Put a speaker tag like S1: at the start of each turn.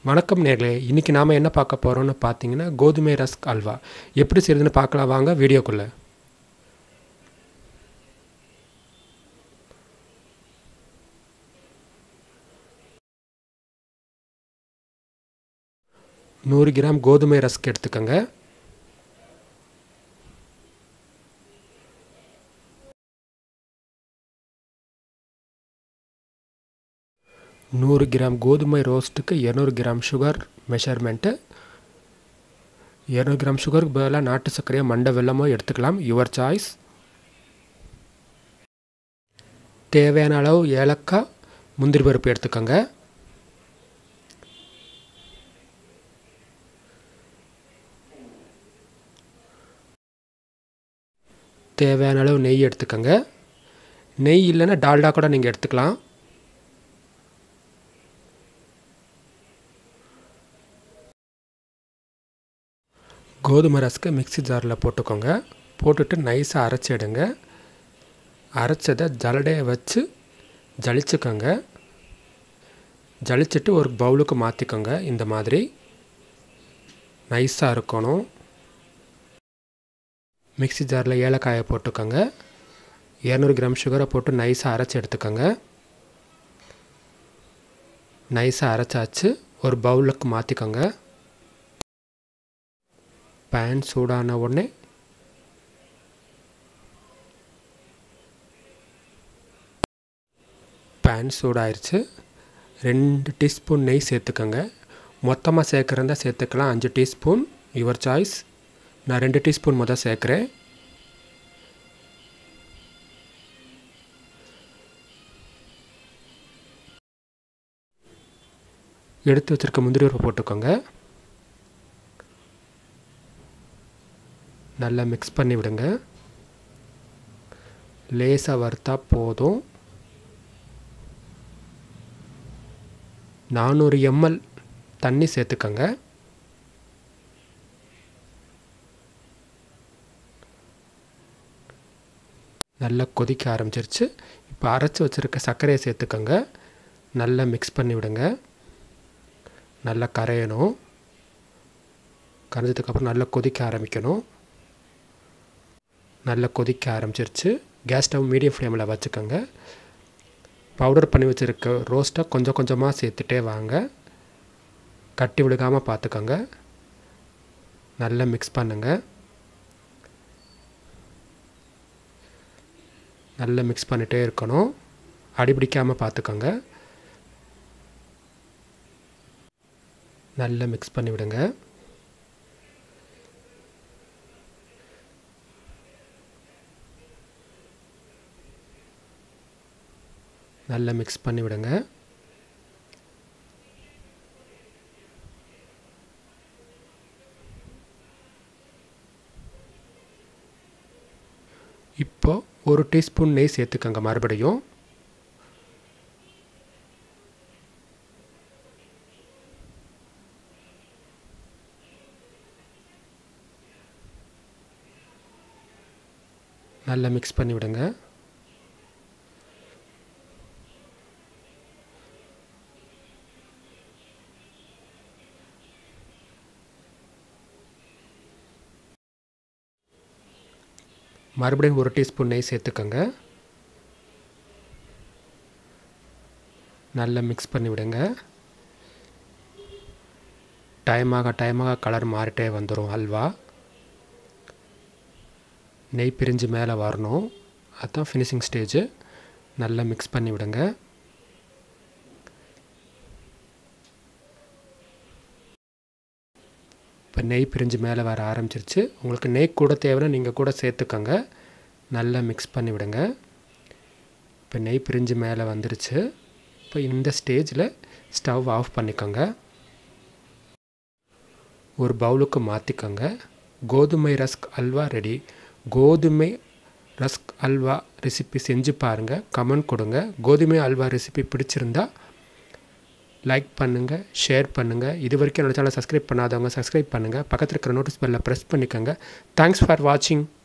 S1: வணக்கம் நேர்களே இன்றைக்கி நாம் என்ன பார்க்க போகிறோம்னு பார்த்தீங்கன்னா கோதுமை ரஸ்க் அல்வா எப்படி செய்யுதுன்னு பார்க்கலாம் வாங்க வீடியோக்குள்ளே நூறு கிராம் கோதுமை ரஸ்க் எடுத்துக்கோங்க நூறு கிராம் கோதுமை ரோஸ்ட்டுக்கு இரநூறு கிராம் சுகர் மெஷர்மெண்ட்டு இரநூறு கிராம் சுகருக்கு பதிலாக நாட்டு சர்க்கரையோ மண்டை வெல்லமோ எடுத்துக்கலாம் யுவர் சாய்ஸ் தேவையான அளவு ஏலக்காய் முந்திரி பருப்பு எடுத்துக்கோங்க தேவையான அளவு நெய் எடுத்துக்கோங்க நெய் இல்லைன்னா டால்டா கூட நீங்கள் எடுத்துக்கலாம் கோதுமை ரஸ்க்கு மிக்சி ஜாரில் போட்டுக்கோங்க போட்டுட்டு நைஸாக அரைச்சிடுங்க அரைச்சதை ஜலடையை வச்சு ஜலிச்சுக்கோங்க ஜலிச்சுட்டு ஒரு பவுலுக்கு மாற்றிக்கோங்க இந்த மாதிரி நைஸாக இருக்கணும் மிக்சி ஜாரில் ஏலக்காயை போட்டுக்கோங்க இரநூறு கிராம் சுகரை போட்டு நைஸாக அரைச்சி எடுத்துக்கோங்க நைஸாக அரைச்சாச்சு ஒரு பவுலுக்கு மாற்றிக்கோங்க பேன் சூடான உடனே பேன் சூடாயிருச்சு ரெண்டு டீஸ்பூன் நெய் சேர்த்துக்கோங்க மொத்தமாக சேர்க்குறதா சேர்த்துக்கலாம் அஞ்சு டீஸ்பூன் யுவர் சாய்ஸ் நான் ரெண்டு டீஸ்பூன் முதல் சேர்க்குறேன் எடுத்து வச்சுருக்க முந்திரி பருப்பு போட்டுக்கோங்க நல்லா மிக்ஸ் பண்ணி விடுங்க லேசாக வறுத்தா போதும் நானூறு எம்எல் தண்ணி சேர்த்துக்கோங்க நல்லா கொதிக்க ஆரம்பிச்சிருச்சு இப்போ அரைச்சி வச்சுருக்க சர்க்கரையை சேர்த்துக்கோங்க நல்லா மிக்ஸ் பண்ணி விடுங்க நல்லா கரையணும் கரைஞ்சதுக்கப்புறம் நல்லா கொதிக்க ஆரம்பிக்கணும் நல்லா கொதிக்க ஆரம்பிச்சிருச்சு கேஸ் ஸ்டவ் மீடியம் ஃப்ளேமில் வச்சுக்கோங்க பவுடர் பண்ணி வச்சுருக்க ரோஸ்ட்டை கொஞ்சம் கொஞ்சமாக சேர்த்துட்டே வாங்க கட்டி விடுகாமல் பார்த்துக்கோங்க நல்லா மிக்ஸ் பண்ணுங்கள் நல்லா மிக்ஸ் பண்ணிகிட்டே இருக்கணும் அடிபிடிக்காமல் பார்த்துக்கோங்க நல்லா மிக்ஸ் பண்ணி விடுங்க நல்லா மிக்ஸ் பண்ணி விடுங்க இப்போ ஒரு டீஸ்பூன் நெய் சேர்த்துக்கோங்க மறுபடியும் நல்லா மிக்ஸ் பண்ணி விடுங்க மறுபடியும் ஒரு டீஸ்பூன் நெய் சேர்த்துக்கோங்க நல்லா மிக்ஸ் பண்ணி விடுங்க டைமாக டைமாக கலர் மாறிட்டே வந்துடும் அல்வா நெய் பிரிஞ்சு மேலே வரணும் அதுதான் ஃபினிஷிங் ஸ்டேஜு நல்லா மிக்ஸ் பண்ணி விடுங்க இப்போ நெய் பிரிஞ்சு மேலே வர ஆரம்பிச்சிருச்சு உங்களுக்கு நெய் கூட தேவைன்னா நீங்கள் கூட சேர்த்துக்கோங்க நல்லா மிக்ஸ் பண்ணி விடுங்க இப்போ நெய் பிரிஞ்சு மேலே வந்துருச்சு இப்போ இந்த ஸ்டேஜில் ஸ்டவ் ஆஃப் பண்ணிக்கோங்க ஒரு பவுலுக்கு மாற்றிக்கோங்க கோதுமை ரஸ்க் அல்வா ரெடி கோதுமை ரஸ்க் அல்வா ரெசிபி செஞ்சு பாருங்கள் கமெண்ட் கொடுங்க கோதுமை அல்வா ரெசிபி பிடிச்சிருந்தா லைக் பண்ணுங்கள் ஷேர் பண்ணுங்கள் இது வரைக்கும் என்னோட சேனல் சப்ஸ்கிரைப் பண்ணாதவங்க சப்ஸ்கிரைப் பண்ணுங்கள் பக்கத்தில் இருக்கிற நோட்டீஸ் பெல்லில் ப்ரெஸ் பண்ணிக்கோங்க தேங்க்ஸ் ஃபார் வாட்சிங்